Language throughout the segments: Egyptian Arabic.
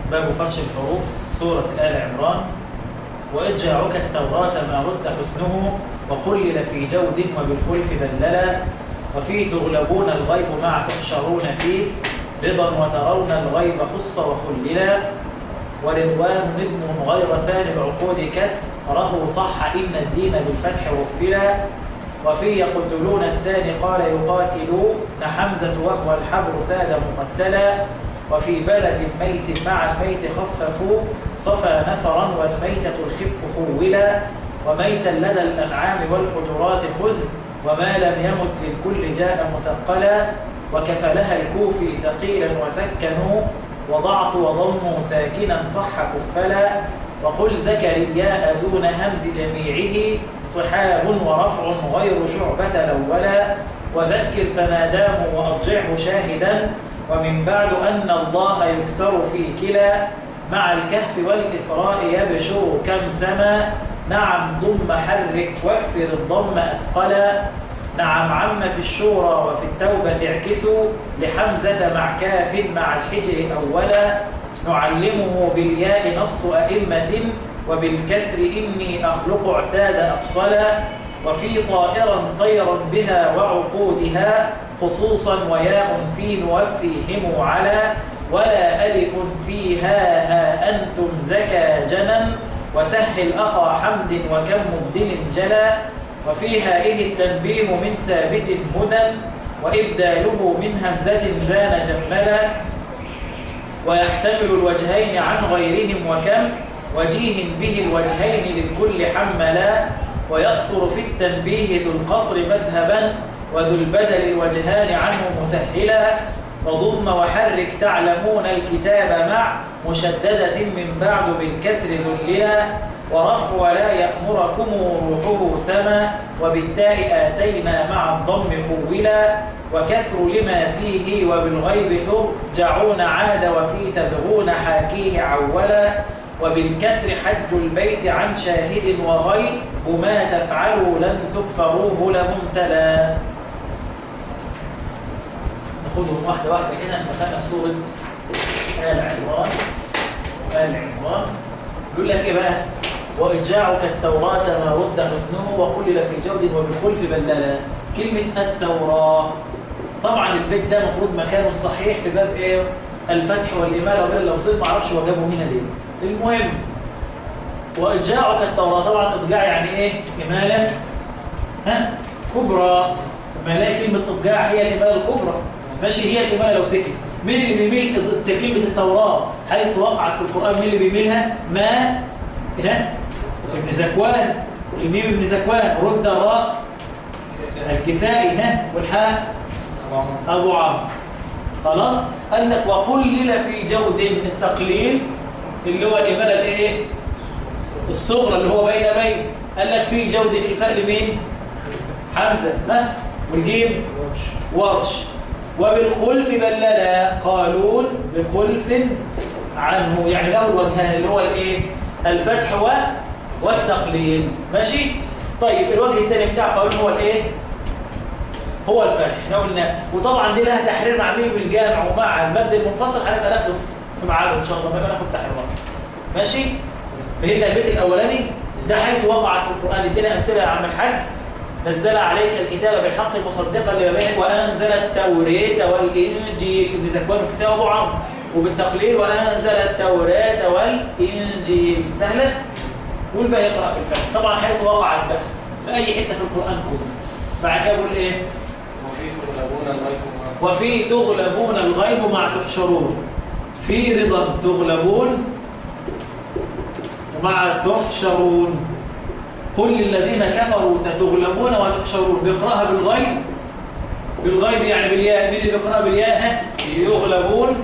باب فرش الحروف سورة آل عمران وإذ جاءك التوراة ما رد حسنه وقلل في جود وبالخلف دللا وفي تغلبون الغيب مع تحشرون فيه رضا وترون الغيب خص وخللا ورضوان نظم غير ثاني العقود كسره صح إن الدين بالفتح وفلا وفي يقتلون الثاني قال يقاتلوا حمزة وهو الحبر ساد مقتلا وفي بلد ميت مع الميت خففوا صفى نفرا والميتة الخف خولا وميتا لدى الأنعام والحجرات خذ وما لم يمت للكل جاء مثقلا وكفلها الكوفي ثقيلا وسكنوا وضعت وضموا ساكنا صح كفلا وقل زكرياء دون همز جميعه صحاب ورفع غير شعبة الأولا وذكر فناداه وأرجعه شاهدا ومن بعد أن الله يكسر في كلا مع الكهف والإسراء يبشر كم سما نعم ضم حرك واكسر الضم أثقلا نعم عم في الشورى وفي التوبة اعكسوا لحمزة مع كاف مع الحجر أولا نعلمه بالياء نص أئمة وبالكسر إني أخلق اعتاد أفصلا وفي طائرا طيرا بها وعقودها خصوصا وياء في نوفيهم على ولا ألف فيها ها أنتم زكى جنا وسهل أخا حمد وكم مبدل جلا وفي هائه التنبيه من ثابت هدى وإبداله من همزة زان جملا ويحتمل الوجهين عن غيرهم وكم وجيه به الوجهين للكل حملا ويقصر في التنبيه ذو القصر مذهبا وذو البدل الوجهان عنه مسهلا وضم وحرك تعلمون الكتاب مع مشددة من بعد بالكسر ذللا ورفع ولا يأمركم روحه سما وبالتاء آتينا مع الضم خولا وكسر لما فيه وبالغيب ترجعون عاد وفي تبغون حاكيه عولا وبالكسر حج البيت عن شاهد وغير وما تفعلوا لن تكفروه لهم تلا ناخدهم واحدة واحدة كده دخلنا في سورة آل عمران آل عمران يقول لك ايه بقى وإجاعك التوراة ما رد حسنه وقلل في جود وبالخلف بللا كلمة التوراة طبعا البيت ده المفروض مكانه الصحيح في باب ايه الفتح والإمالة وغير لو صير ما اعرفش هو جابه هنا ليه المهم وإجاعك التوراة طبعا إضجاع يعني ايه إمالة ها كبرى ما نلاقي كلمة إضجاع هي الإمالة الكبرى ماشي هي الإمالة لو سكت مين اللي بيميل كلمة التوراة حيث وقعت في القرآن مين اللي بيميلها ما ها ابن زكوان الميم ابن زكوان رد الراء الكسائي ها والحاء أبو عمرو خلاص قال لك وقلل في جود التقليل اللي هو الإمالة الإيه الصغرى اللي هو بين بين قال لك في جود الإلفاء لمين حمزة ها والجيم ورش وبالخلف بللا قالون بخلف عنه يعني له الوجهان اللي هو الايه الفتح و والتقليل ماشي طيب الوجه الثاني بتاع قالون هو الايه هو الفتح احنا قلنا وطبعا دي لها تحرير مع مين بالجامع ومع المد المنفصل هنبقى ناخده في ميعاده ان شاء الله بقى ناخد تحريرات ماشي فهمنا البيت الاولاني ده حيث وقعت في القران ادينا امثله يا عم الحاج نزل عليك الكتاب بالحق مصدقا لما بين وانزل التوراه والانجيل ابن زكوان الكساء وابو عمرو وبالتقليل وانزل التوراه والانجيل سهله قول بقى يقرا بالفتح طبعا حيث وقعت بقى في اي حته في القران كله بعد كده بقول ايه وفي تغلبون الغيب وفي تغلبون الغيب مع تحشرون في رضا تغلبون ومع تحشرون قل للذين كفروا ستغلبون وتحشرون بيقراها بالغيب بالغيب يعني بالياء مين اللي بيقراها بالياء ها؟ يغلبون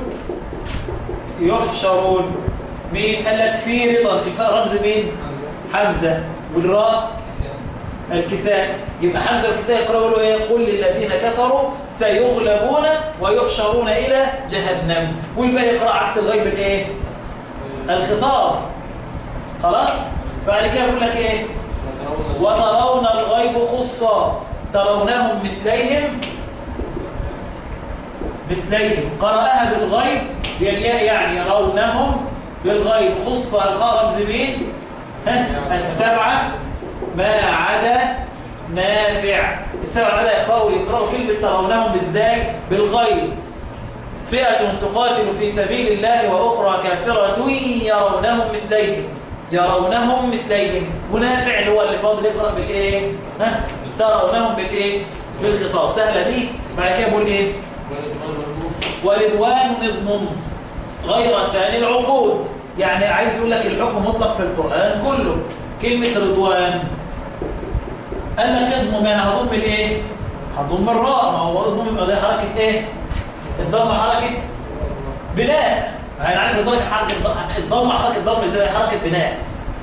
يحشرون مين قال لك في رضا الفاء رمز مين حمزه والراء الكساء يبقى حمزه والكساء يقراوا له ايه قل للذين كفروا سيغلبون ويحشرون الى جهنم والباقي يقرا عكس الغيب الايه الخطاب خلاص بعد كده يقول لك ايه وترون الغيب خصا ترونهم مثليهم مثليهم قرأها بالغيب بالياء يعني يرونهم بالغيب خص الخاء رمز مين ها السبعة ما عدا نافع السبعة بدأ يقرأوا يقرأوا كلمة ترونهم بالزاي بالغيب فئة تقاتل في سبيل الله وأخرى كافرة يرونهم مثليهم يرونهم مثليهم ونافع اللي هو اللي فاضل يقرأ بالإيه ها ترونهم بالإيه بالخطاب سهلة دي بعد كده بقول إيه ورضوان نضمن غير ثاني العقود يعني عايز يقول لك الحكم مطلق في القرآن كله كلمة رضوان قال لك اضمم يعني هضم الايه هضم الراء ما هو اضمم يبقى ده حركة ايه الضم حركة بناء يعني عارف الضم حركة الضم حركة ضم ازاي حركة بناء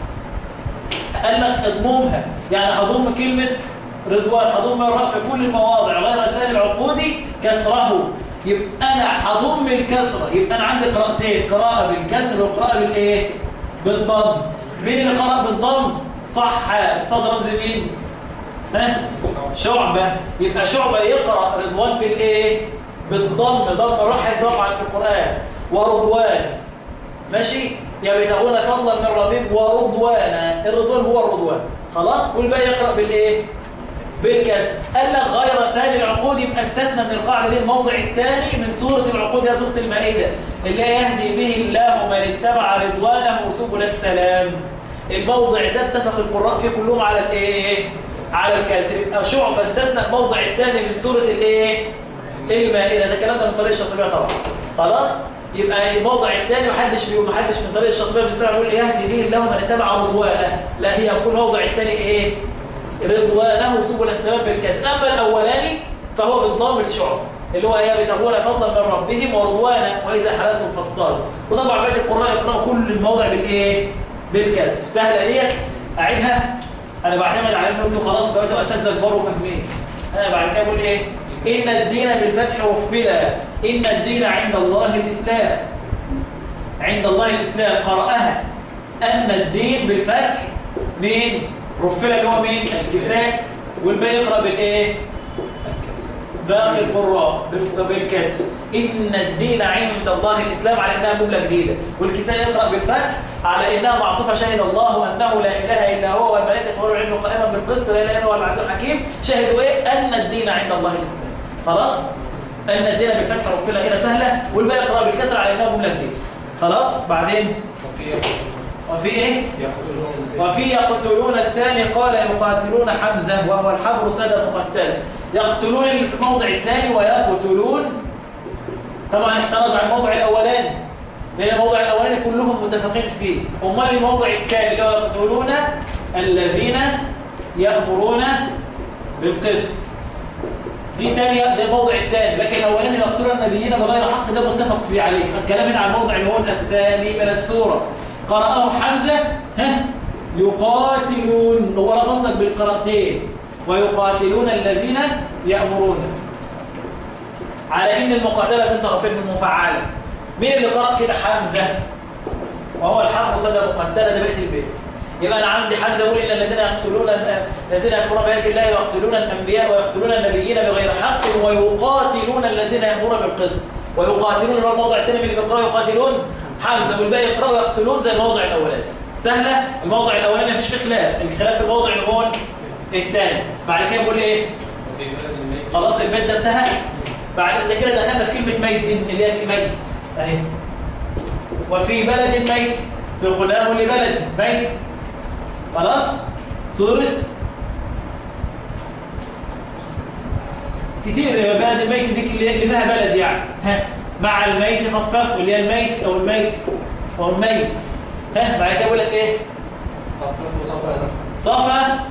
قال لك اضممها يعني هضم كلمة رضوان هضم الراء في كل المواضع غير ثاني العقودي كسره يبقى انا هضم الكسره يبقى انا عندي قراءتين قراءه بالكسر وقراءه بالايه بالضم مين اللي قرأ بالضم صح الصاد رمز مين ها شعبه يبقى شعبه يقرأ رضوان بالايه بالضم ضم الراء حيث وقعت في القرآن ورضوان ماشي يبتغون فضلا من ربهم ورضوانا الرضوان هو الرضوان خلاص والباقي يقرأ بالايه بالكسر قال لك غير ثاني العقود يبقى استثنى من القاعده دي الموضع الثاني من سوره العقود يا سوره المائده اللي يهدي به الله من اتبع رضوانه سبل السلام الموضع ده اتفق القراء فيه كلهم على الايه على الكسر يبقى شعب استثنى الموضع الثاني من سوره الايه المائده ده الكلام ده من طريق الشاطبيه طبعا خلاص يبقى الموضع الثاني محدش بيقول محدش من طريق الشاطبيه بيستوعب يقول يهدي به الله من اتبع رضوانه لا هي يكون الموضع الثاني ايه رضوانه سبل السلام بالكسر أما الأولاني فهو بالضم الشعب اللي هو ايه بتقول فضلا من ربهم ورضوانا وإذا حللتم فاصطادوا وطبعا بقيه القراء يقرأوا كل المواضع بالإيه؟ بالكسر سهلة ديت أعيدها أنا بعتمد على إنه أنتوا خلاص بقيتوا أساتذة كبار وفاهمين أنا بعد كده بقول إيه؟ إن الدين بالفتح وفلا إن الدين عند الله الإسلام عند الله الإسلام قرأها أن الدين بالفتح مين؟ رفلة اللي هو مين الكساء والباقي يقرأ بالإيه باقي القراء بالكسر إن الدين عند الله الإسلام على إنها جملة جديدة والكساء يقرأ بالفتح على إنها معطوفة شهد الله أنه لا إله إلا هو والملائكة والعلم قائما بالقسط لا إله إلا هو العزيز الحكيم شهدوا إيه أن الدين عند الله الإسلام خلاص أن الدين بالفتح رفلة كده سهلة والباقي يقرأ بالكسر على إنها جملة جديدة خلاص بعدين وفي إيه وفي يقتلون الثاني قال يقاتلون حمزة وهو الحبر سادة مقتل يقتلون اللي في الموضع الثاني ويقتلون طبعا احترز عن الموضع الأولاني لأن الموضع الأولاني كلهم متفقين فيه أمال الموضع الثاني اللي هو يقتلون الذين يأمرون بالقسط دي تانية ده الموضع الثاني لكن الأولاني يقتلون النبيين بغير حق ده متفق فيه عليه الكلام هنا عن الموضع اللي هو الثاني من السورة قرأه حمزة ها يقاتلون هو لفظ لك بالقراءتين ويقاتلون الذين يأمرون على إن المقاتلة من طرفين من مفعلة مين اللي قرأ كده حمزة وهو الحق صدى مقتلة ده بقية البيت يبقى أنا عندي حمزة يقول إن الذين يقتلون الذين يكفرون بآيات الله ويقتلون الأنبياء ويقتلون النبيين بغير حق ويقاتلون الذين يأمرون بالقسط ويقاتلون اللي هو الموضع الثاني من اللي بيقرأوا يقاتلون حمزة والباقي يقرأوا يقتلون زي الموضع الأولاني سهلة الموضع الأولاني مفيش فيه خلاف الخلاف في الموضع اللي هون الثاني بعد كده بقول إيه خلاص البيت ده انتهى بعد كده دخلنا في كلمة ميت اللي هي ميت أهي وفي بلد ميت سقناه لبلد ميت خلاص سورة كتير بلد الميت دي اللي فيها بلد يعني ها مع الميت خففوا اللي هي الميت أو الميت أو الميت ها بعد كده بقول لك ايه صفا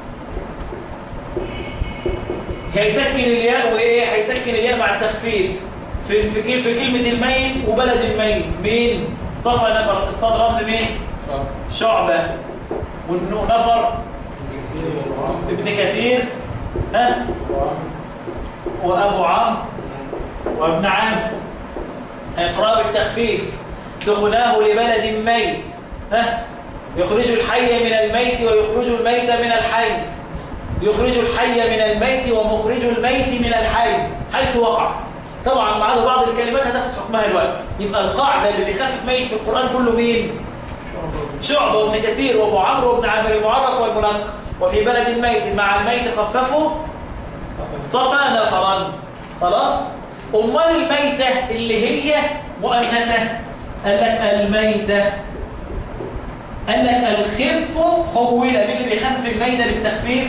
هيسكن الياء وايه هيسكن الياء مع التخفيف في في في كلمه الميت وبلد الميت مين صفا نفر الصاد رمز مين شعبه والنو نفر ابن كثير ها وابو عمرو وابن عم اقرا بالتخفيف سقناه لبلد ميت ها يخرج الحي من الميت ويخرج الميت من الحي يخرج الحي من الميت ومخرج الميت من الحي حيث وقعت طبعا ما عدا بعض الكلمات هتاخد حكمها الوقت يبقى القاعده اللي بيخفف ميت في القران كله مين شعبه وابن كثير وابو عمرو وابن عامر المعرف والمنق وفي بلد ميت مع الميت خففوا صفى نفرا خلاص امال الميته اللي هي مؤنثه قال لك الميته قال لك الخف حول مين اللي بيخفف الميته بالتخفيف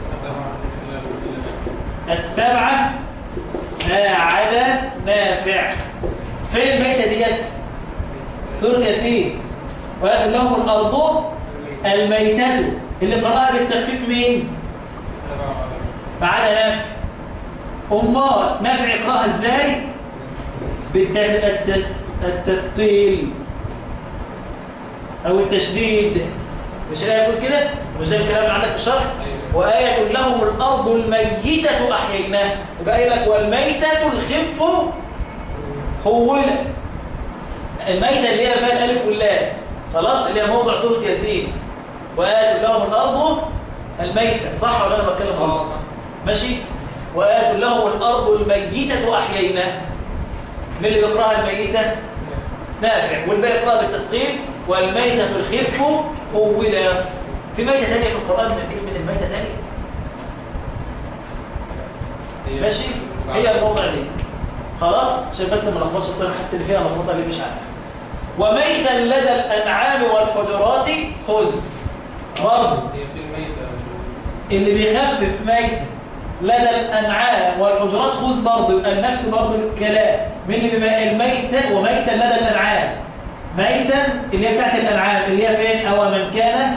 السبعه ما عدا نافع فين الميته ديت سوره ياسين ويأتوا لهم الارض الميته اللي قراها بالتخفيف مين ما عدا نافع امال نافع يقراها ازاي بالتثقيل او التشديد مش الايه تقول كده مش ده الكلام اللي عندك في الشرح وآية لهم الأرض الميتة أحييناها يبقى قايل لك والميتة الخف خولة الميتة اللي هي فيها الألف واللام خلاص اللي هي موضع سورة ياسين وآية لهم الأرض الميتة صح ولا أنا بتكلم غلط ماشي وآية لهم الأرض الميتة أحييناها من اللي بيقراها الميتة نافع والباقي يقراها بالتثقيل والميتة الخف خولا في ميتة تانية في القرآن من كلمة الميتة تانية ماشي هي الموضع دي خلاص عشان بس ما نلخبطش اصل انا حاسس ان فيها لخبطه اللي مش عارف وميتا لدى الانعام والحجرات خذ برضه هي في الميتة اللي بيخفف ميتة لدى الأنعام والحجرات خذ برضه يبقى نفس برضه الكلام من اللي بما الميتة وميتا لدى الأنعام ميتا اللي هي بتاعت الأنعام اللي هي فين أو من كان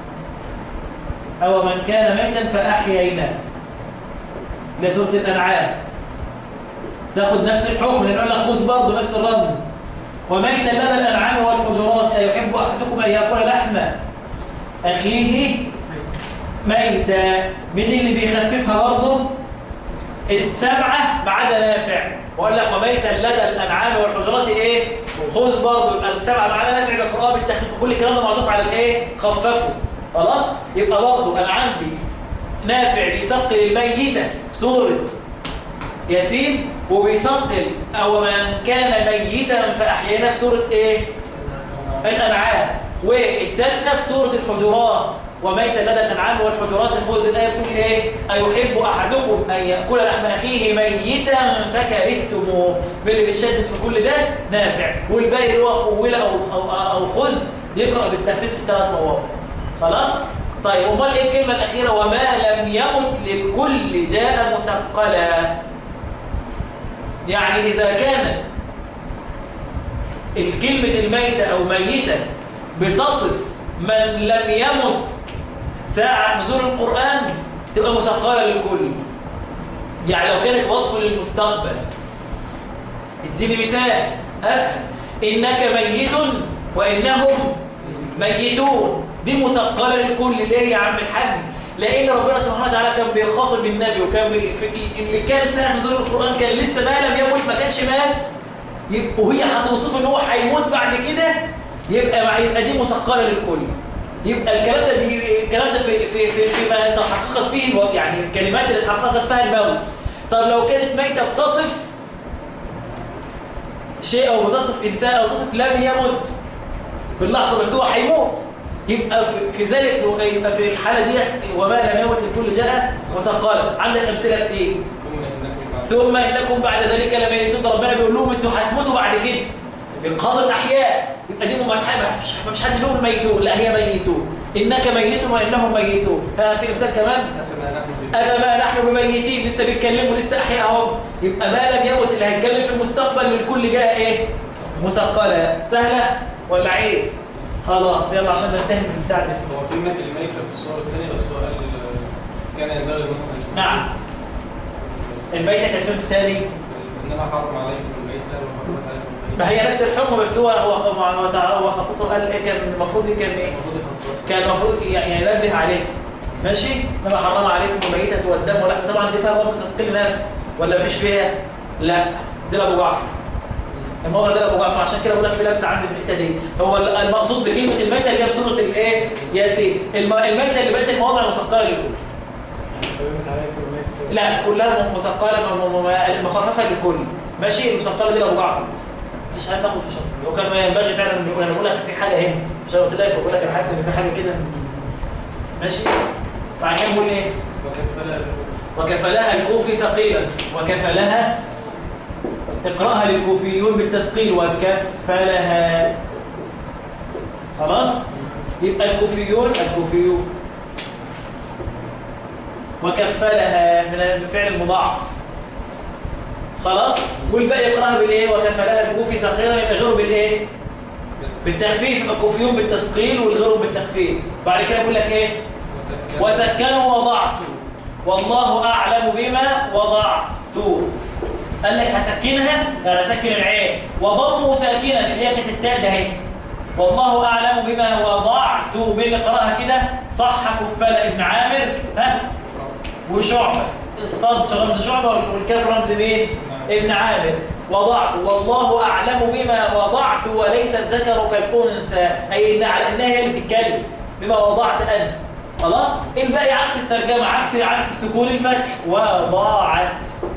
أو من كان ميتا فأحييناه اللي هي سورة الأنعام تاخد نفس الحكم لأن قال لك خذ برضه نفس الرمز وميتا لدى الأنعام والحجرات أيحب أحدكم أن يأكل لحم أخيه ميتة من اللي بيخففها برضه السبعة ما عدا نافع وقال لك وميتا لدى الأنعام والحجرات إيه خذ برضه السبعة ما عدا نافع بالقراءة بالتخفيف كل الكلام ده معطوف على الإيه خففه خلاص يبقى برضه أنا عندي نافع بيثقل الميتة سورة ياسين وبيثقل أو من كان ميتا فأحييناه في سورة إيه الأنعام والتالتة في سورة الحجرات وميتا لدى الأنعام والحجرات الخوز الآية بتقول إيه أيحب أحدكم أن يأكل لحم أخيه ميتا فكرهتموه من اللي بيشدد في كل ده نافع والباقي اللي هو خولة أو, أو, أو خز يقرأ بالتخفيف في الثلاث مواضع خلاص؟ طيب امال ايه الكلمة الأخيرة وما لم يمت للكل جاء مثقلا يعني إذا كانت الكلمة الميتة أو ميتة بتصف من لم يمت ساعة نزول القرآن تبقى مثقلة للكل يعني لو كانت وصف للمستقبل اديني مثال أفهم إنك ميت وإنهم ميتون دي مثقلة للكل ليه يا عم الحاج لأن ربنا سبحانه وتعالى كان بيخاطب النبي وكان بي... في... اللي كان ساعة نزول القرآن كان لسه ما لم يموت ما كانش مات يبقى وهي هتوصف ان هو هيموت بعد كده يبقى مع يبقى دي مثقله للكل يبقى الكلام ده بي... الكلام ده في في في فيما تحققت فيه الو... يعني الكلمات اللي تحققت فيها الموت طب لو كانت ميته بتصف شيء او بتصف انسان او بتصف لم يمت في اللحظه بس هو هيموت يبقى في, في ذلك يبقى في الحاله دي وما لم يمت للكل جاء مثقله عندك امثله كتير ثم انكم بعد ذلك لميتون ربنا بيقول لهم انتوا هتموتوا بعد كده بقاضي الاحياء يبقى دي ما فيش حد له ميتون لا هي ميتون انك ميت وانهم ميتون ها في مثال كمان افما نحن بميتين لسه بيتكلموا لسه احياء اهو يبقى ما لم يمت اللي هيتكلم في المستقبل للكل جاء ايه مثقله سهله ولا عيد خلاص يلا عشان ننتهي من بتاع ده هو في مثل الميتة في الصورة الثانية بس هو قال كان ينبغي مثلا نعم الميتة كانت فين في تاني انما حرم عليكم الميتة وحرمت عليكم الميتة ما هي نفس الحكم بس هو هو هو خصصه قال ايه كان المفروض كان ايه المفروض يخصص كان المفروض يعني ينبه عليه ماشي انما حرم عليكم الميتة والدم واللحم طبعا دي فيها برضه تثقيل نافع ولا مفيش فيها لا دي ابو جعفر الموضوع ده ابو جعفر عشان كده بقول لك في لبسه عندي في الحته دي هو المقصود بكلمه الميته اللي هي في سوره الايه ياسين الم- الميته اللي بقت المواضع مثقله للكل لا كلها مثقله م- م- م- مخففه للكل ماشي المسطره دي لابو جعفر بس مش هناخد في شطر لو كان ما ينبغي فعلا ان انا بقول لك في حاجه هنا مش أنا قلت لك بقول لك انا حاسس ان في حاجه كده ماشي بعد كده نقول ايه وكفل وكفلها الكوفي ثقيلا وكفلها اقرأها للكوفيون بالتثقيل وكفلها خلاص يبقى الكوفيون الكوفيون وكفلها من الفعل المضاعف خلاص والباقي يقرأها بالايه وكفلها الكوفي ثقيلا يبقى غيره بالايه بالتخفيف يبقى الكوفيون بالتثقيل والغيرهم بالتخفيف بعد كده يقول لك ايه وسكنوا وضعت والله أعلم بما وضعت قال لك هسكنها يعني هسكن العين وضموا ساكنا اللي هي كانت التاء ده اهي والله أعلم بما وضعت مين اللي قرأها كده صح كفالة ابن عامر ها وشعبة الصاد رمز شعبة والكاف رمز مين ابن عامر وضعت والله أعلم بما وضعت وليس الذكر كالأنثى أي إن على إنها هي اللي تتكلم بما وضعت أنا خلاص الباقي عكس الترجمة عكس عكس السكون الفتح وضاعت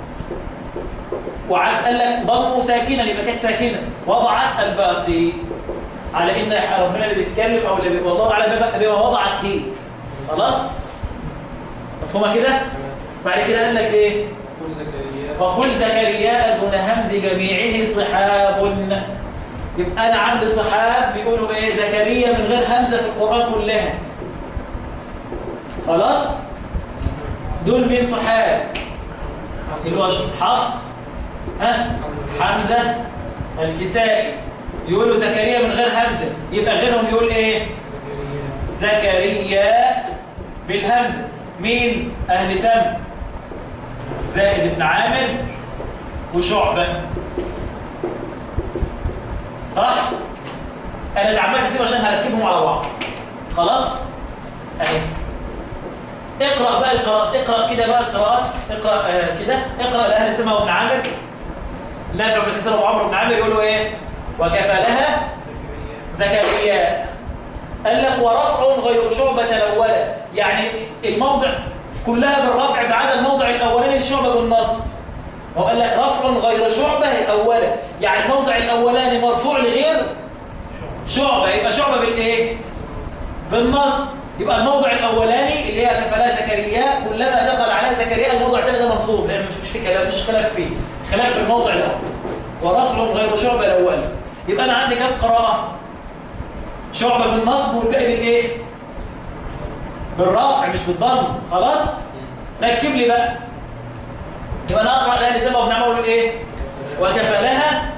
وعكس قال لك ضموا ساكنا يبقى كانت ساكنة وضعت الباقي على ان ربنا اللي بيتكلم او اللي بي... والله اعلم بما- بما وضعت هي خلاص مفهومه كده بعد كده قال لك ايه كل زكريا وقل زكريا دون همز جميعه صحاب يبقى انا عندي صحاب بيقولوا ايه زكريا من غير همزه في القران كلها خلاص دول مين صحاب اللي هو حفص ها حمزه الكسائي يقولوا زكريا من غير همزه يبقى غيرهم يقول ايه زكريا بالهمزه مين اهل سم زائد ابن عامر وشعبة صح؟ أنا اتعمدت اسيب عشان هركبهم على بعض خلاص؟ أهي اقرأ بقى القراءات اقرأ كده بقى القراءات اقرأ آه كده اقرأ لأهل سمع وابن عامر نافع بن كسر وعمر بن عامر يقولوا ايه؟ وكفلها زكريا قال لك ورفع غير شعبة الأولى يعني الموضع كلها بالرفع ما عدا الموضع الأولاني الشعبة بالنصب هو قال لك رفع غير شعبة أولا يعني الموضع الأولاني مرفوع لغير شعبة يبقى شعبة بالإيه؟ بالنصب يبقى الموضع الأولاني اللي هي كفلاء زكريا كلما دخل على زكريا الموضع الثاني ده منصوب لأن مش مش في كلام مش خلاف فيه خلاف في الموضع الأول ورفع غير شعبة الأول يبقى أنا عندي كم قراءة؟ شعبة بالنصب والباقي بالإيه؟ بالرفع مش بالضم خلاص؟ ركب لي بقى يبقى انا اقرا الاهل سبب ونعمه اقول ايه وكفلها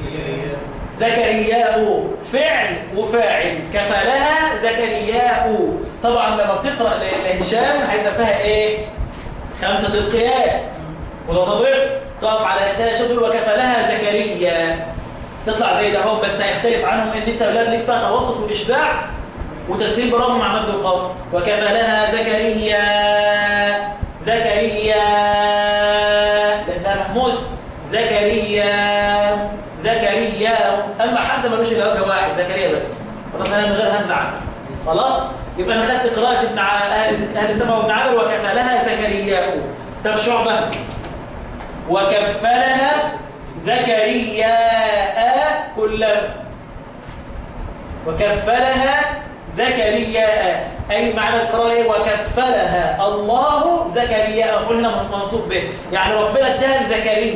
زكرياء فعل وفاعل كفلها زكرياء طبعا لما بتقرا ل- لهشام هيبقى فيها ايه خمسه القياس ولو تضرب تقف على انتهى شغل وكفلها زكريا تطلع زي ده اهو بس هيختلف عنهم ان انت ولاد ليك فيها توسط واشباع وتسهيل برغم مع مد القصر وكفلها زكريا زكريا لانها محموز زكريا زكريا اما حمزه ملوش الا وجه واحد زكريا بس خلاص انا من غير همزه عنه خلاص يبقى انا خدت قراءه ابن ع- اهل اهل سبع وابن عامر وكفلها زكريا طب شعبه وكفلها زكرياء كلما وكفلها زكرياء أي معنى القراءة إيه؟ وكفلها الله زكرياء مفعول هنا منصوب به يعني ربنا اداها لزكريا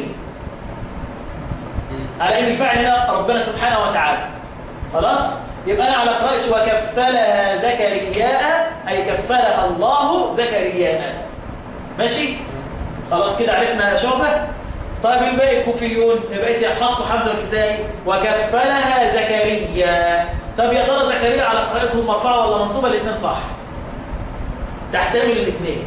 على ان الفعل هنا ربنا سبحانه وتعالى خلاص يبقى انا على قراءه وكفلها زكرياء اي كفلها الله زكرياء ماشي خلاص كده عرفنا شعبه طيب الباقي الكوفيون بقيت حفص وحمزه والكسائي وكفلها زكريا طب يا ترى زكريا على قراءتهم مرفوعه ولا منصوبه الاثنين صح تحتمل الاثنين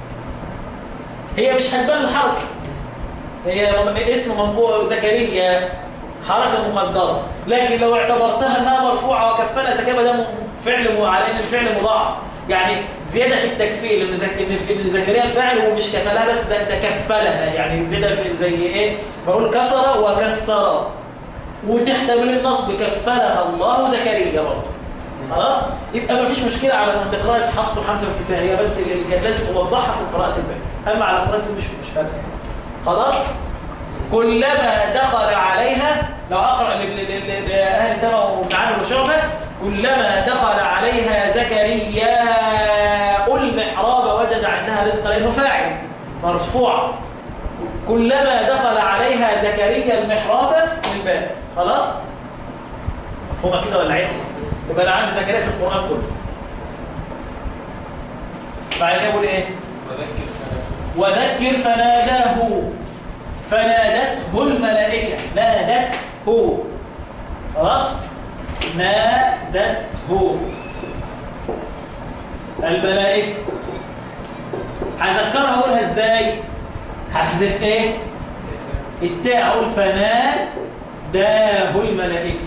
هي مش هتبان الحركه هي اسم منقوع زكريا حركة مقدرة لكن لو اعتبرتها انها مرفوعة وكفلها زكريا ده م- فعل م- على ان الفعل مضاعف يعني زيادة في التكفيل ان زك... ان إن زكريا الفعل هو مش كفلها بس ده ده كفلها يعني زيادة في زي ايه بقول كسر وكسر وتحتمل النصب كفلها الله زكريا برضه خلاص يبقى ما فيش مشكلة على عند قراءة حفص وحمزة والكسائي هي بس اللي كان لازم اوضحها في قراءة الباقي اما على قراءة مش مش فارقة خلاص كلما دخل عليها لو أقرأ ل- ل- ل- لأهل سماء وابن عامر وشعبة كلما دخل عليها زكريا المحراب وجد عندها رزقا لأنه فاعل مرفوع كلما دخل عليها زكريا المحراب الباب خلاص مفهومة كده ولا عيد يبقى أنا عندي زكريا في القرآن كله بعد كده يقول إيه وذكر وذكر فناداه فنادته الملائكة نادته خلاص نادته الملائكة هذكرها اقولها ازاي هحذف ايه التاء اقول فناداه الملائكة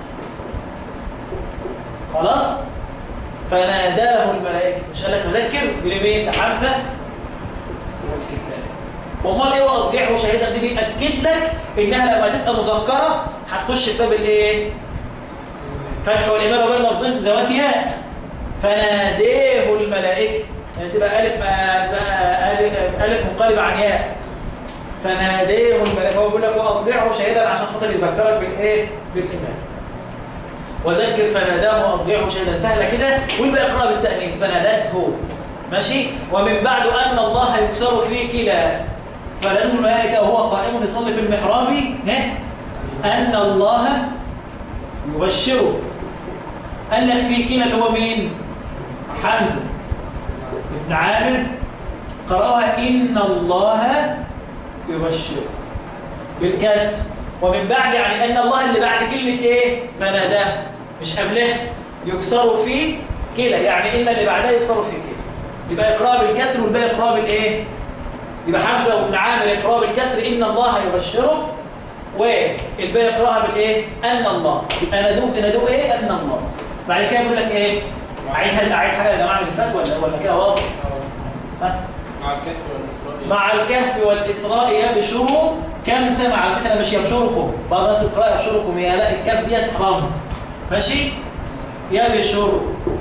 خلاص فناداه الملائكة مش قال لك مذكر بلمين حمزة والكساء امال ايه واضجعه شهيدا دي بيأكد لك انها لما تبقى مذكره هتخش في باب الايه فتح والإمارة بين لفظين ذوات ياء فناديه الملائكة يعني تبقى ألف بقى ألف, ألف منقلبة عن ياء فناديه الملائكة هو بيقول لك وأضجعه شهيدا عشان خاطر يذكرك بالإيه بالإيمان وذكر فناداه وأضجعه شهيدا سهلة كده والباقي اقرأ بالتأنيث فنادته ماشي ومن بعد أن الله يكسر في كلا فنادته الملائكة وهو قائم يصلي في المحراب ها؟ أن الله يبشرك قال لك في كلا اللي هو مين حمزة ابن عامر قرأها إن الله يبشرك بالكسر ومن بعد يعني أن الله اللي بعد كلمة إيه فناداه مش قبلها يكسر في كلا يعني إن اللي بعدها يكسر في كلا يبقى إقرار بالكسر والباقي إقرار بالإيه يبقى حمزة وابن عامر إقرار بالكسر إن الله يبشرك والباقي يقراها بالايه ان الله يبقى ندوب ندوب ايه ان الله بعد كده يقول لك ايه اعيدها اعيد حاجه يا جماعه اللي فات ولا ولا كده واضح ها؟ مع الكهف والإسراء مع الكهف والاسراء يبشروا كم سنه على فكره مش يبشركم بعض الناس يقرا يبشركم هي لا الكاف ديت رمز ماشي يبشروا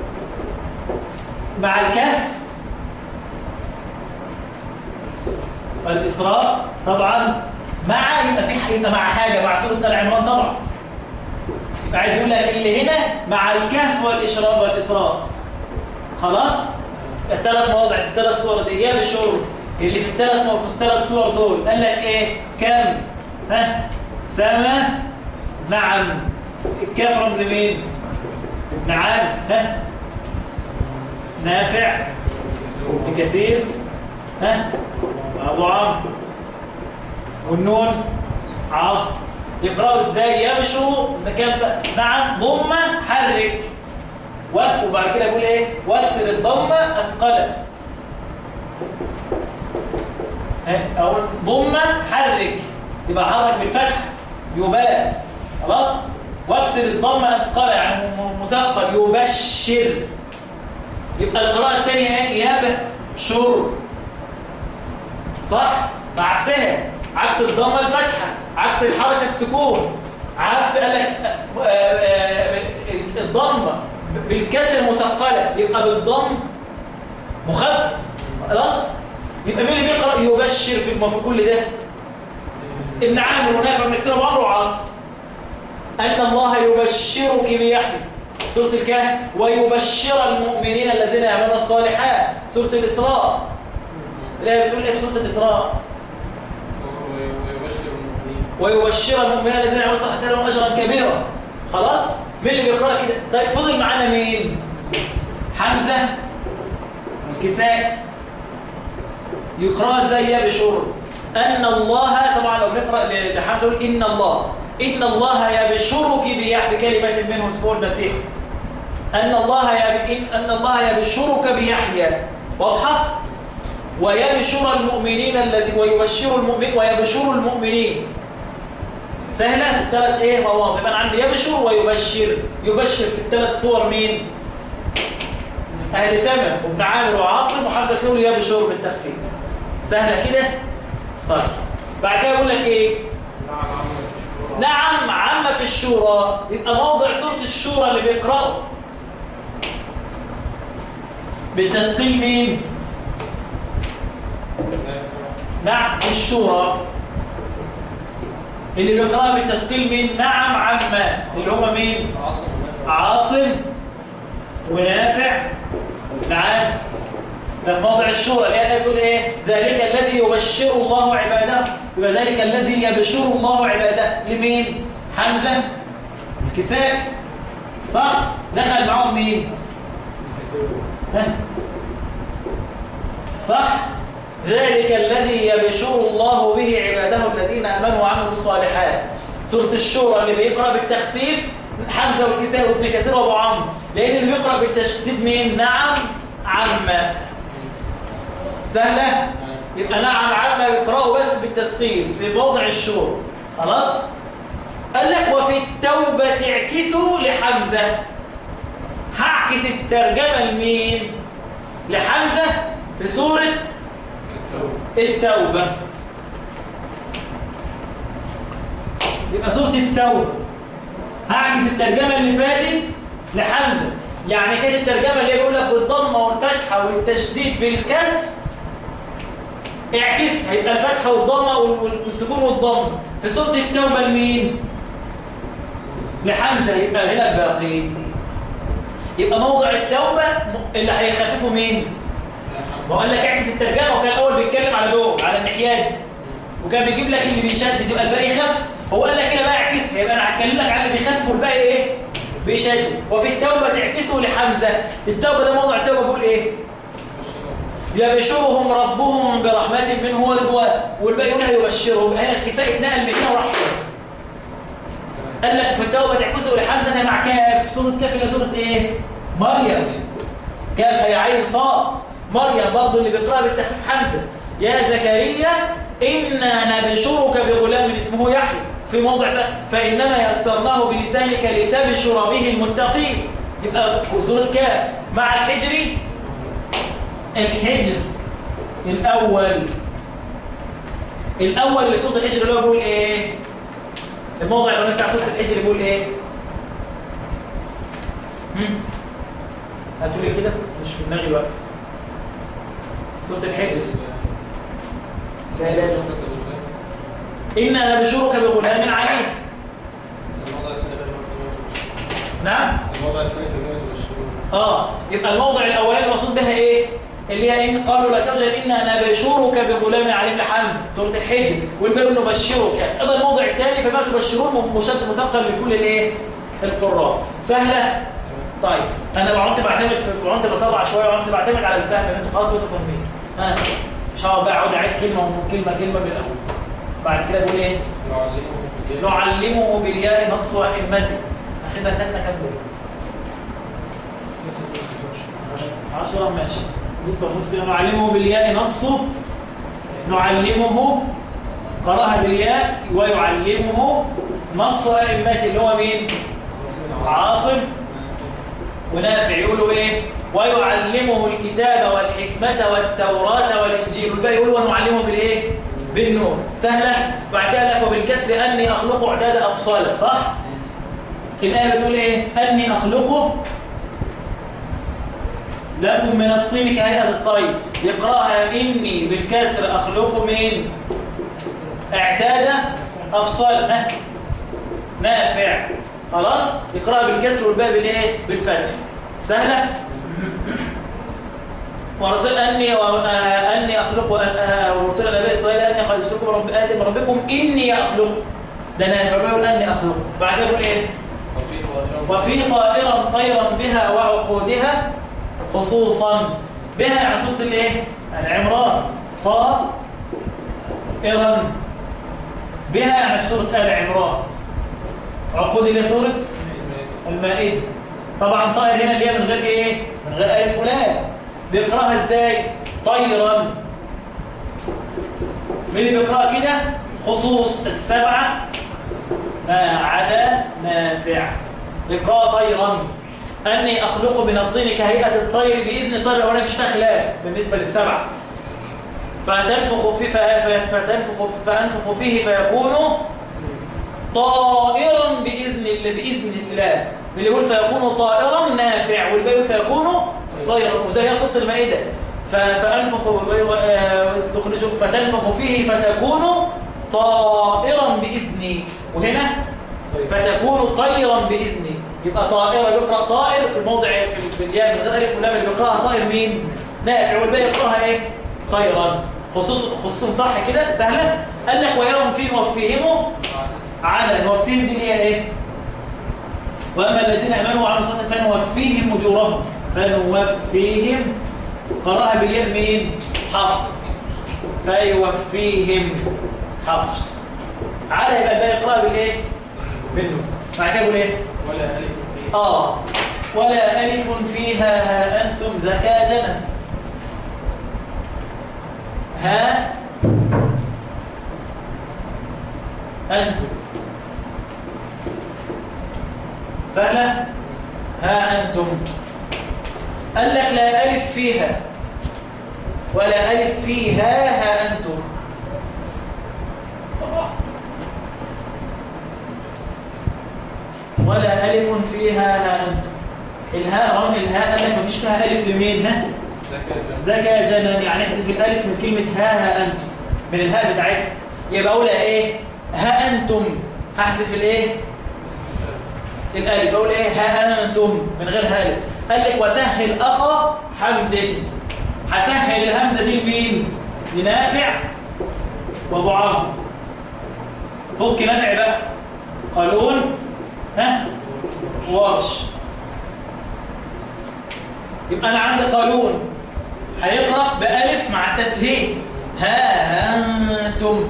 مع الكهف والإسراء طبعا مع يبقى في يبقى مع حاجة مع سورة آل عمران طبعا يبقى عايز يقول لك اللي هنا مع الكهف والإشراق والإسراء خلاص الثلاث مواضع في الثلاث صور دي يا بشر اللي في الثلاث في الثلاث صور دول قال لك ايه كم ها سما نعم الكاف رمز مين ابن عامر ها نافع ابن كثير ها ابو عمرو والنون عاصم يقرأوا ازاي يمشوا بكام سنة نعم ضمة حرك و- وبعد كده يقول ايه واكسر الضمة اثقلا ها، اقول ضمة حرك يبقى حرك بالفتح يبال خلاص واكسر الضمة اثقلا يعني م- م- مثقل يبشر يبقى القراءة الثانية ايه يبشر صح عكسها عكس الضمه الفتحه عكس الحركه السكون عكس قال لك آه، آه، الضمه بالكسر مثقله يبقى بالضم مخفف خلاص يبقى مين اللي بيقرا يبشر في ما في كل ده ابن عامر ونافع بن كثير وعمرو وعاصم ان الله يبشرك بيحيى سوره الكهف ويبشر المؤمنين الذين يعملون الصالحات سوره الاسراء لا بتقول ايه في سوره الاسراء ويبشر المؤمنين ويبشر المؤمنين الذين يعملون الصالحات لهم اجرا كبيرا خلاص مين اللي بيقرا كده طيب فضل معانا مين حمزه الكساء يقرا ازاي يا بشر ان الله طبعا لو بنقرا ل- لحمزه يقول ان الله ان الله يبشرك بيح بكلمه منه اسمه المسيح ان الله يب... إن... ان الله يبشرك بيحيى واضحه ويبشر المؤمنين الذي ويبشر المؤمن ويبشر المؤمنين سهلة في الثلاث ايه مواضع يبقى انا عندي يبشر ويبشر يبشر في الثلاث صور مين اهل سما وابن عامر وعاصم وحمزه كتبوا يبشر بالتخفيف سهلة كده طيب بعد كده يقول لك ايه نعم عامة في الشورى نعم عامة في الشورى يبقى موضع سورة الشورى اللي بيقرأوا بتثقيل مين نعم في الشورى اللي بيقرأها بالتثقيل مين نعم عما اللي هم مين عاصم ونافع. عاصم ونافع نعم ده في موضع الشورى اللي هي تقول ايه ذلك الذي يبشر الله عباده يبقى ذلك الذي يبشر الله عباده لمين حمزه الكسائي صح دخل معاهم مين ها؟ صح ذلك الذي يبشر الله به عباده الذين امنوا وعملوا الصالحات سوره الشورى اللي بيقرا بالتخفيف حمزه والكسائي وابن كثير وابو عمرو لان اللي بيقرا بالتشديد مين نعم عما سهله يبقى نعم عما يقرأوا بس بالتثقيل في موضع الشور خلاص قال لك وفي التوبة اعكسوا لحمزة هعكس الترجمة لمين لحمزة في سورة التوبة يبقى سورة التوبة هعكس الترجمة اللي فاتت لحمزة يعني كانت الترجمة اللي بيقول لك بالضمة والفتحة والتشديد بالكسر اعكس هيبقى الفتحة والضمة وال- والسكون والضم في سورة التوبة لمين؟ لحمزة يبقى هنا الباقي يبقى موضع التوبة م- اللي هيخففه مين؟ ما هو قال لك اعكس الترجمة وكان الأول بيتكلم على دول على الناحية دي وكان بيجيب لك اللي بيشدد يبقى الباقي يخف هو قال لك هنا بقى اعكسها يبقى انا هتكلم لك على اللي بيخف والباقي ايه؟ بيشدد وفي التوبة تعكسه لحمزة التوبة ده موضع التوبة بيقول ايه؟ يبشرهم ربهم برحمة منه ورضوان والباقي يقول هيبشرهم هنا الكساء اتنقل من هنا وراح هنا. قال لك في التوبة تعكسه لحمزة مع كاف سورة كاف اللي سورة ايه؟ مريم كاف هي عين صاد مريم برضه اللي بيقرأ بالتخفيف حمزة يا زكريا إنا نبشرك بغلام اسمه يحيى في موضع ف... فإنما يسرناه بلسانك لتبشر به المتقين يبقى سورة كاف مع الحجر الحجر الأول الأول لصوت الحجر اللي هو بيقول إيه الموضع اللي بتاع صوت الحجر بيقول إيه هم؟ هاتوا لي كده مش في دماغي الوقت صوت الحجر لا لا لا إنا نبشرك بغلام عليم الموضع السنة في الموت نعم الموضع السنة في الموت والشرون اه يبقى الموضع الاولاني المقصود بها ايه اللي هي ان قالوا لا تخجل انا نبشرك بغلام عليم لحمزه سوره الحجر والباقي نبشرك اما الموضع الثاني فما تبشرون مشد مثقل لكل الايه القراء سهله طيب انا وعنت بعتمد في وعنت بصبع شويه وعنت بعتمد على الفهم ان انتوا خلاص بقيتوا فاهمين ها مش هقعد بقى اقعد اعيد كلمه كلمه كلمه من الاول بعد كده اقول ايه نعلمه بالياء نعلمه بالياء نص وائمته اخدنا خدنا كام بيت 10 ماشي لسه نص نعلمه بالياء نصه نعلمه قراها بالياء ويعلمه نص ائمته اللي هو مين عاصم ونافع يقولوا ايه ويعلمه الكتاب والحكمة والتوراة والإنجيل والباقي يقول ونعلمه بالايه بالنور سهلة بعد كده قال لك وبالكسر أني أخلق اعتاد أفصالا صح الآية بتقول ايه أني أخلقه لكم من الطين كهيئة الطير يقرأها إني بالكسر أخلق من اعتاد أفصال ها؟ نافع خلاص يقرأها بالكسر والباء بالإيه بالفتح سهلة ورسول أني أني أخلق ورسول نبي إسرائيل أني خرجتكم رب آتي من ربكم إني أخلق ده نافع بيقول أني أخلق بعد كده يقول إيه وفي طائرة وفي طائرا طيرا بها وعقودها خصوصا بها يعني صوت الايه العمران طائرا بها يعني في سوره ال عمران عقود اللي سوره المائده طبعا طائر هنا اللي هي من غير ايه من غير الف ولام بيقراها ازاي طيرا مين اللي بيقراها كده خصوص السبعه ما عدا نافع اقرأ طيرا أني أخلق من الطين كهيئة الطير بإذن الطير وأنا مفيش فيها خلاف بالنسبة للسبعة فتنفخ في ف- ف- فتنفخ في- فأنفخ فيه فيكون طائرا بإذن الله بإذن الله اللي يقول فيكون طائرا نافع والباقي يقول فيكون طيرا وزي صوت المائدة ف- فأنفخ و- و- آه، تخرج فتنفخ فيه فتكون طائرا بإذني وهنا فتكون طيرا بإذني يبقى طائرة يقرأ طائر في الموضع في, في الياء من غير ألف ولام اللي بيقرأها طائر مين؟ نافع والباقي يقرأها إيه؟ طيرا خصوص خصوص صح كده سهلة قال لك ويوم في نوفيهم على نوفيهم دي اللي هي إيه؟ وأما الذين أمنوا وعملوا الصالحات فنوفيهم أجورهم فنوفيهم قرأها بالياء مين؟ حفص فيوفيهم حفص على يبقى الباقي يقرأها بالإيه؟ منه مع كده بيقول إيه؟ ولا ألف فيه آه ولا ألف فيها ها أنتم زكاجنا ها أنتم سهلة ها أنتم قال لك لا ألف فيها ولا ألف فيها ها أنتم ولا ألف فيها ها أنتم الهاء رغم الهاء قال لك مفيش فيها ألف لمين ها زكاة زكى جنان يعني احذف الألف من كلمة ها ها أنتم من الهاء بتاعتها يبقى أقول إيه ها أنتم هحذف الإيه الألف أقول إيه ها أنتم من غير ها ألف قال لك وسهل أخا حمد هسهل الهمزة دي لمين لنافع وأبو عمرو فك نافع بقى قالون ها ورش يبقى أنا عندي قالون هيقرأ بألف مع التسهيل ها أنتم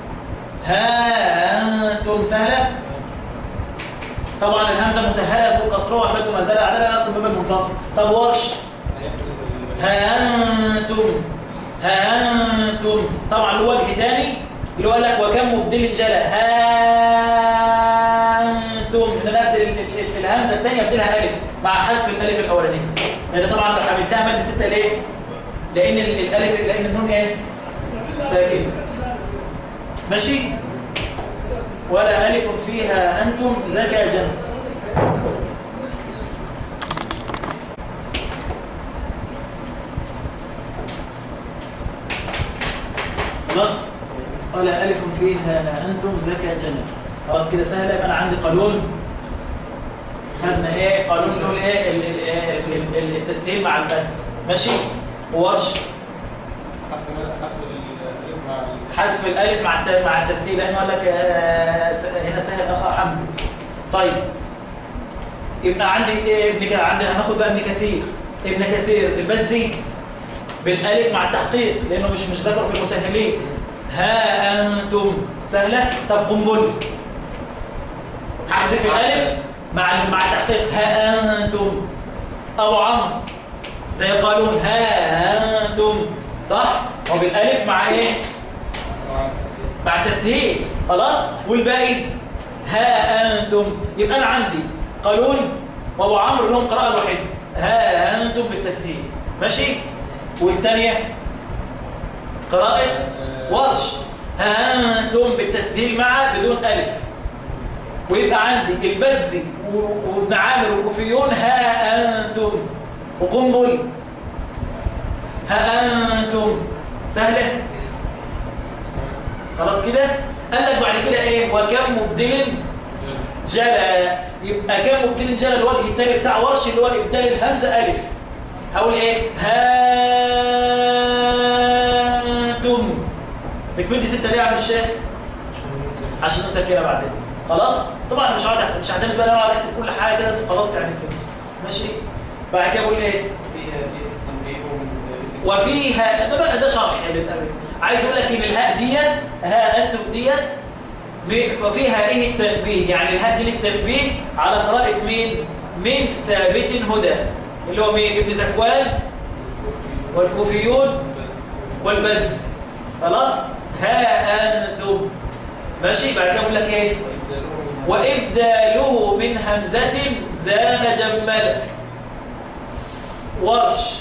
ها أنتم سهلة طبعا الهمزة مسهلة بص قصرها وعملت ما زال عدلها أصلا باب المنفصل طب ورش هيحذف ال- ها أنتم ها أنتم طبعا له وجه تاني اللي هو قال لك وكم مبدل جلا ها أنتم إن أنا أبدل ال- ال- الهمزة الثانية أبدلها ألف مع حذف الألف الأولانية لأن طبعا لو حملتها مد ستة ليه؟ لأن ال- الألف لأن النون إيه؟ ساكن ماشي؟ ولا ألف فيها أنتم زكى جنة خلاص ولا ألف فيها أنتم زكى جنة خلاص كده سهلة يبقى أنا عندي قانون خدنا إيه قانون نقول إيه ال- ال- ال- ال- التسهيل مع البت ماشي وورش حذف حذف الألف مع التسهيل. حذف الألف مع الت- مع التسهيل لأنه قال لك آه، س- هنا سهل أخا حمد طيب يبقى عندي إيه ابن كده عندي هناخد بقى ابن كثير ابن كثير البزي بالالف مع التحقيق لانه مش مش ذكر في المسهلين ها انتم سهله طب قنبل هحذف الالف مع مع التحقيق ها انتم ابو عمرو زي قالون ها انتم صح هو بالالف مع ايه مع التسهيل مع التسهيل خلاص والباقي ها انتم يبقى انا عندي قالون وابو عمرو لهم قراءه لوحدهم ها انتم بالتسهيل ماشي والثانيه قراءه ورش ها انتم بالتسهيل مع بدون الف ويبقى عندي البزي و- وابن عامر والكوفيون ها انتم وقنبل ها انتم سهله خلاص كده قال لك بعد كده ايه وكم مبدل جلا يبقى كم مبدل جلا الوجه الثاني بتاع ورش اللي هو ابدال الهمزه الف هقول ايه هانتم تكمل دي سته ليه يا عم الشيخ عشان ننسى كده بعدين خلاص طبعا مش هقعد مش هعتمد بقى انا اكتب كل حاجه كده انت خلاص يعني فهمت ماشي بعد كده اقول ايه فيها دي تنبيه ومن- وفيها ده بقى ده شرح للأمر عايز اقول لك ان الهاء ديت ها انتم ديت ب- وفيها ايه التنبيه يعني الهاء دي للتنبيه على قراءة مين من ثابت هدى اللي هو مين ابن زكوان والكوفيون والبز خلاص ها انتم ماشي بعد كده اقول لك ايه وإبداله من همزة زان جمل ورش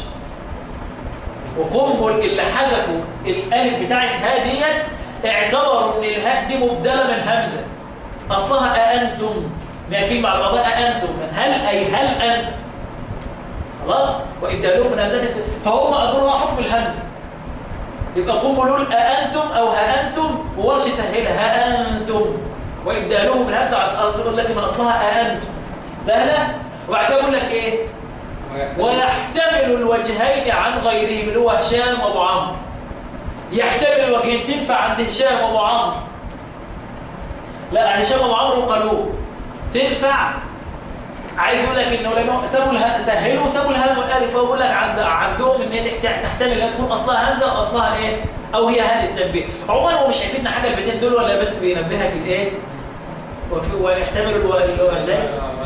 وقنبل اللي حذفوا الالف بتاعت ها ديت اعتبروا ان الهاء دي مبدله من همزه اصلها أأنتم ما كلمه على بعضها أأنتم هل اي هل انتم خلاص وابدالوه من همزه فهم اجروها حكم الهمزه يبقى قوموا نقول أأنتم أو هأنتم وورش سهلها هأنتم وإبدالهم من همسة أقول لك من أصلها أأنتم سهلة وبعد كده بقول لك إيه ويحتمل الوجهين عن غيرهم اللي هو هشام وابو عمرو يحتمل الوجهين تنفع عند هشام وابو عمرو لا هشام وابو عمرو قالوه تنفع عايز يقول لك انه لانه سابوا اله... سهلوا سابوا الهاء والالف فبقول لك عند عندهم ان هي تحت- تحتمل انها تكون اصلها همزه واصلها ايه او هي هاء للتنبيه عموما هو مش شايفين حاجه البيتين دول ولا بس بينبهك الايه وفي ويحتمل الو- الوجهين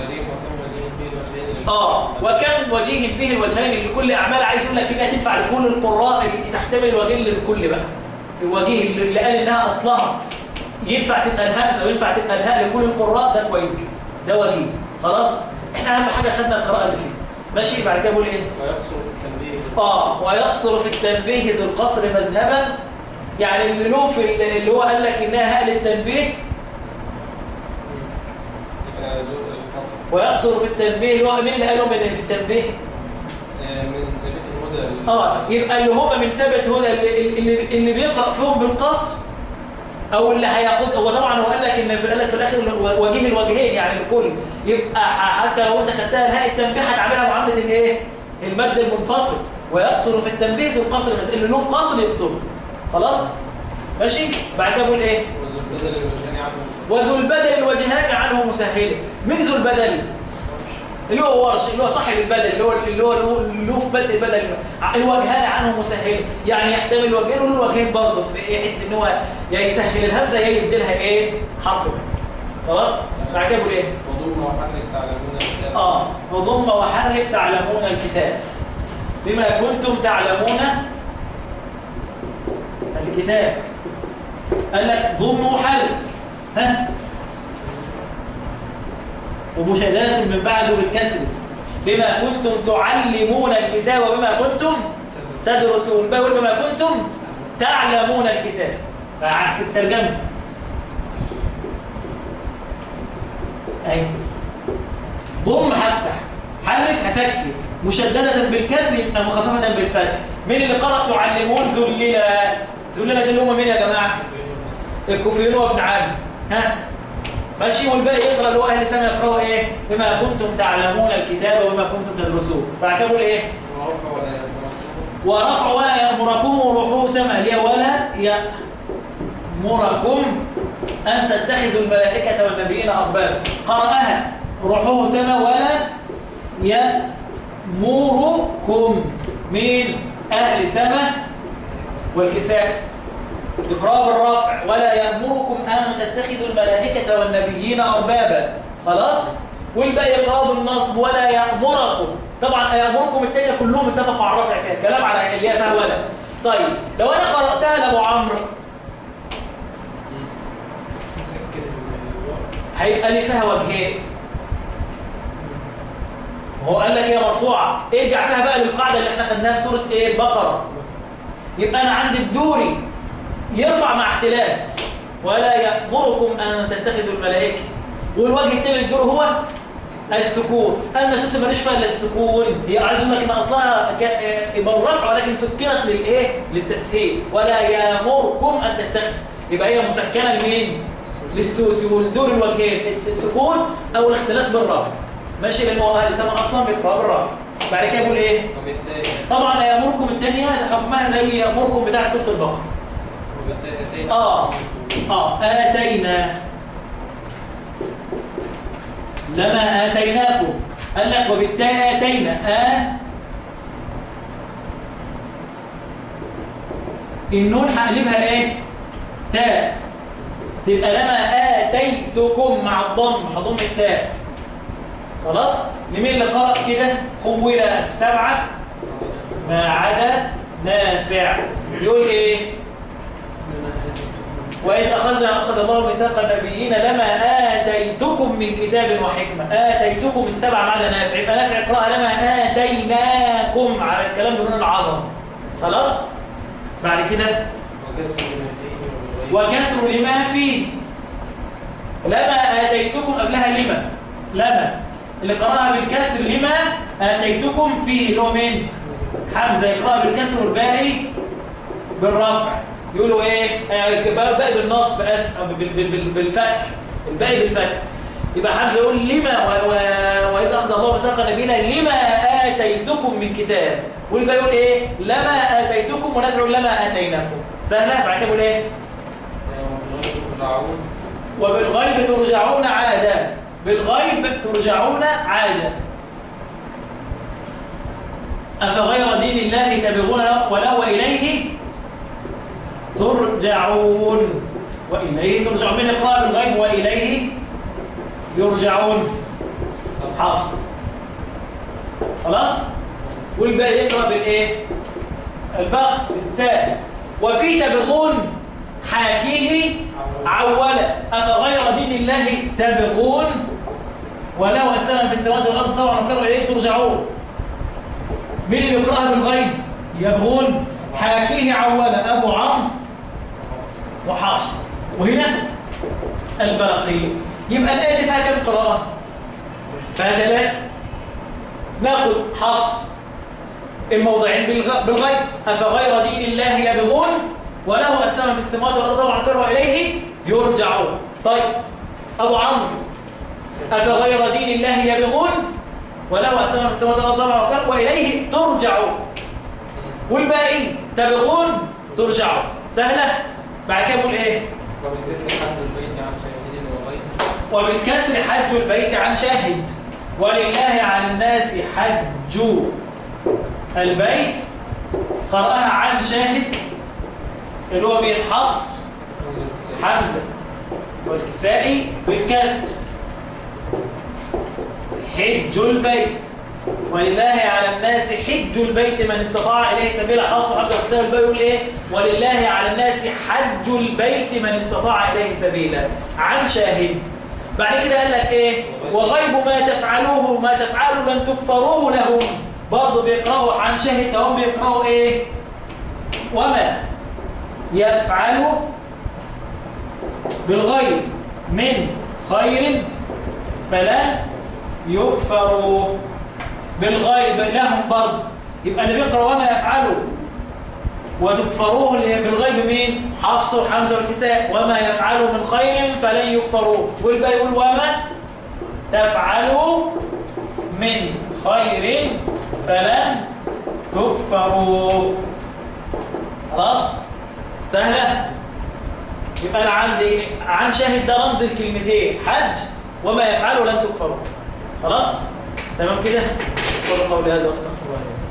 اه وكم وجيه به الوجهين لكل اعمال عايز يقول لك انها تنفع لكل القراء اللي تحتمل الوجهين للكل بقى الوجيه اللي قال انها اصلها ينفع تبقى الهمزه وينفع تبقى الهاء لكل القراء ده كويس جدا ده وجيه خلاص احنا اهم حاجه خدنا القراءه اللي فيه ماشي بعد كده بقول ايه ويقصر في التنبيه اه ويقصر في التنبيه ذو القصر مذهبا يعني اللي له في ال- اللي هو قال لك انها هاء للتنبيه يبقى ذو القصر ويقصر في التنبيه اللي هو مين اللي قاله من في التنبيه آه، من ثابت الهدى اه يبقى اللي هم من ثابت هنا اللي, اللي, اللي بيقرأ فيهم بالقصر او اللي هياخد هو طبعا هو قال لك ان في قال لك في الاخر وجيه الوجهين يعني الكل يبقى ح- حتى لو انت خدتها الهاء التنبيه هتعملها معامله الايه المد المنفصل ويقصر في التنبيه ذو القصر اللي له قصر يقصر خلاص ماشي بعد كده بقول ايه وذو البدل الوجهاني عنه مسلم وذو البدل الوجهان عنه مسهله من ذو البدل اللي هو ورش اللي هو صاحب البدل اللي هو اللي هو اللي هو في بدل البدل الوجهان عنه مسهل يعني يحتمل وجهين وله الوجهين برضه في ايه حته ان هو يا يسهل الهمزه يا يبدلها ايه حرف مد خلاص بعد كده بقول ايه وضم وحرك تعلمون الكتاب اه وضم وحرك تعلمون الكتاب بما كنتم تعلمون الكتاب قال لك ضم وحرك ها ومشادات من بعده بالكسر بما كنتم تعلمون الكتاب وبما كنتم تدرسون بقول بما كنتم تعلمون الكتاب فعكس الترجمه ايوه ضم هفتح حرك هسكن مشددة بالكسر يبقى مخففة بالفتح مين اللي قرأ تعلمون ذللة ذللة دي اللي هم مين يا جماعة الكوفيون وابن عامر ها ماشي والباقي يقرأ اللي هو أهل سنة يقرأوا إيه بما كنتم تعلمون الكتاب وبما كنتم تدرسون بعد كده بقول إيه ورفع ولا يأمركم ورفع ولا يأمركم رحوسا اللي هي ولا يأمركم أن تتخذوا الملائكة والنبيين أربابا قرأها رحوسا ولا يأمركم من أهل سما والكساء إقراب الرفع ولا يأمركم أن تتخذوا الملائكة والنبيين أربابا خلاص والباقي إقراب النصب ولا يأمركم طبعا يأمركم التانية كلهم اتفقوا على الرفع فيها الكلام على اللي هي فيها ولا طيب لو أنا قرأتها لأبو عمرو مسكر الواو هيبقى لي فيها وجهين هو قال لك هي مرفوعة ارجع فيها بقى للقاعدة اللي احنا خدناها في سورة ايه البقرة يبقى أنا عندي الدوري يرفع مع اختلاس ولا يأمركم أن تتخذوا الملائكة والوجه التاني للدور هو السكون أما سوسة ماليش فيها إلا السكون هي عايز أقول لك إن أصلها ك- آه، يبقى الرفع ولكن سكنت للإيه؟ للتسهيل ولا يأمركم أن تتخذ يبقى هي مسكنة لمين؟ للسوسي والدور الوجهين السكون أو الاختلاس بالرفع ماشي لأن هو أهل سما أصلا بيقرأ بالرفع بعد كده يقول إيه؟ وبالتالي طبعا يأمركم الثانية حكمها زي يأمركم بتاع سورة البقرة وبالتالي آه آه آتينا لما آتيناكم قال لك وبالتالي آتينا آ النون هقلبها ايه؟ تاء تبقى لما آتيتكم مع الضم هضم التاء خلاص؟ لمين اللي قرأ كده؟ خول السبعة ما عدا نافع يقول ايه؟ وإذ أخذنا أخذ الله ميثاق النبيين لما آتيتكم من كتاب وحكمة آتيتكم السبع بعد نافع يبقى نافع اقرأ لما آتيناكم على الكلام بنون العظم خلاص بعد كده وكسر لما فيه والغيب وكسر لما فيه لما آتيتكم قبلها لما لما اللي قرأها بالكسر لما آتيتكم فيه اللي هو مين حمزة يقرأ بالكسر والباقي بالرفع يقولوا ايه آه، باقي بالنصب اسف أو بال- بال- بال- بالفتح الباقي بالفتح يبقى حمزه يقول لما و- و- واذ اخذ الله ميثاق نبينا لما اتيتكم من كتاب والباقي يقول ايه لما اتيتكم وندعو لما اتيناكم سهله بعد كده يقول ايه ترجعون وبالغيب ترجعون عادا بالغيب ترجعون عادا أفغير دين الله تبغون وله وإليه ترجعون وإليه ترجعون من إقرار بالغيب وإليه يرجعون حفص خلاص والباقي يقرأ بالإيه الباقي بالتاء وفي تبغون حاكيه عولا أفغير دين الله تبغون وله أسلم في السماوات والأرض طبعا وكانوا إليه ترجعون مين اللي بيقرأها بالغيب يبغون حاكيه عولا أبو عمرو وحفص وهنا الباقي يبقى الآية دي فيها كم قراءة؟ فيها ثلاثة ناخد حفص الموضعين بالغ- بالغيب أفغير دين الله يبغون وله أسلم في السماوات والأرض طبعا كانوا إليه يرجعون طيب أبو عمرو أفغير دين الله يبغون وله أسلم في السماوات والأرض طبعا كانوا وإليه ترجعون والباقي تبغون ترجعون سهلة بعد كده بقول إيه وبالكسر حد البيت عن شاهدين وغير وبالكسر حج البيت عن شاهد ولله على الناس حج البيت قرأها عن شاهد اللي هو بين حفص حمزة والكسائي بالكسر حج البيت ولله على الناس حج البيت من استطاع إليه سبيلا حفص وحمزة والكسائي والباقي يقول إيه ولله على الناس حج البيت من استطاع إليه سبيلا عن شاهد بعد كده قال لك إيه وغيب ما تفعلوه ما تفعلوا لن تكفروه لهم برضه بيقرأوا عن شاهد ده هم بيقرأوا إيه وما يفعل بالغيب من خير فلا يكفر بالغيب لهم برضه يبقى اللي بيقرأ وما يفعله وتكفروه اللي هي بالغيب مين حفص وحمزة والكساء وما يفعلوا من خير فلن يكفروه والباقي يقول وما تفعلوا من خير فلن تكفروا خلاص سهلة يبقى أنا عندي عن شاهد ده رمز الكلمتين حج وما يفعله لن تكفروا خلاص تمام كده قولوا قولي هذا واستغفر الله لي.